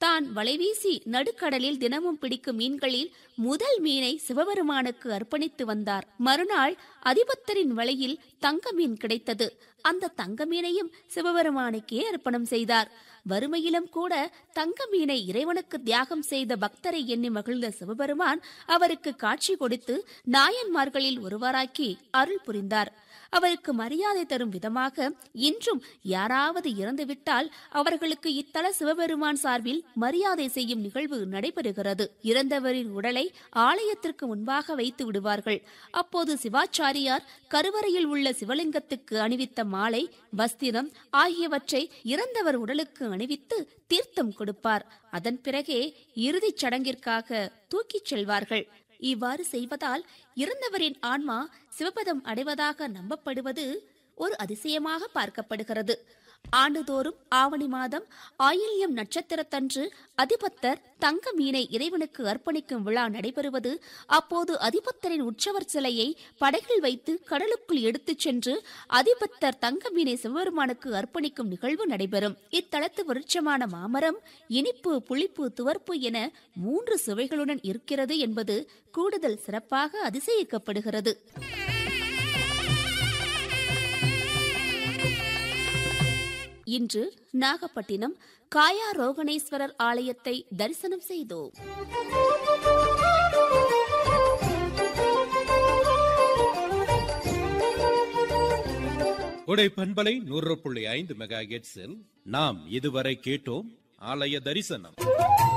தான் வலைவீசி நடுக்கடலில் தினமும் பிடிக்கும் மீன்களில் முதல் மீனை சிவபெருமானுக்கு அர்ப்பணித்து வந்தார் மறுநாள் அதிபத்தரின் வலையில் தங்க மீன் கிடைத்தது அந்த தங்க மீனையும் சிவபெருமானுக்கே அர்ப்பணம் செய்தார் வறுமையிலும் கூட தங்க மீனை இறைவனுக்கு தியாகம் செய்த பக்தரை எண்ணி மகிழ்ந்த சிவபெருமான் அவருக்கு காட்சி கொடுத்து நாயன்மார்களில் ஒருவராக்கி அருள் புரிந்தார் அவருக்கு மரியாதை தரும் விதமாக இன்றும் யாராவது இறந்துவிட்டால் அவர்களுக்கு இத்தல சிவபெருமான் சார்பில் மரியாதை செய்யும் நிகழ்வு நடைபெறுகிறது இறந்தவரின் உடலை ஆலயத்திற்கு முன்பாக வைத்து விடுவார்கள் அப்போது சிவாச்சாரியார் கருவறையில் உள்ள சிவலிங்கத்துக்கு அணிவித்த மாலை வஸ்திரம் ஆகியவற்றை இறந்தவர் உடலுக்கு அணிவித்து தீர்த்தம் கொடுப்பார் அதன் பிறகே இறுதிச் சடங்கிற்காக தூக்கிச் செல்வார்கள் இவ்வாறு செய்வதால் இறந்தவரின் ஆன்மா சிவபதம் அடைவதாக நம்பப்படுவது ஒரு அதிசயமாக பார்க்கப்படுகிறது ஆண்டுதோறும் ஆவணி மாதம் ஆயில்யம் நட்சத்திரத்தன்று அதிபத்தர் தங்க மீனை இறைவனுக்கு அர்ப்பணிக்கும் விழா நடைபெறுவது அப்போது அதிபத்தரின் உற்சவர் சிலையை படகில் வைத்து கடலுக்குள் எடுத்துச் சென்று அதிபத்தர் தங்க மீனை சிவபெருமானுக்கு அர்ப்பணிக்கும் நிகழ்வு நடைபெறும் இத்தலத்து விருட்சமான மாமரம் இனிப்பு புளிப்பு துவர்ப்பு என மூன்று சுவைகளுடன் இருக்கிறது என்பது கூடுதல் சிறப்பாக அதிசயிக்கப்படுகிறது இன்று நாகப்பட்டினம் காயா ரோகணேஸ்வரர் ஆலயத்தை தரிசனம் செய்தோம் கொடை பண்பலை நூறு புள்ளி ஐந்து மெகா நாம் இதுவரை கேட்டோம் ஆலய தரிசனம்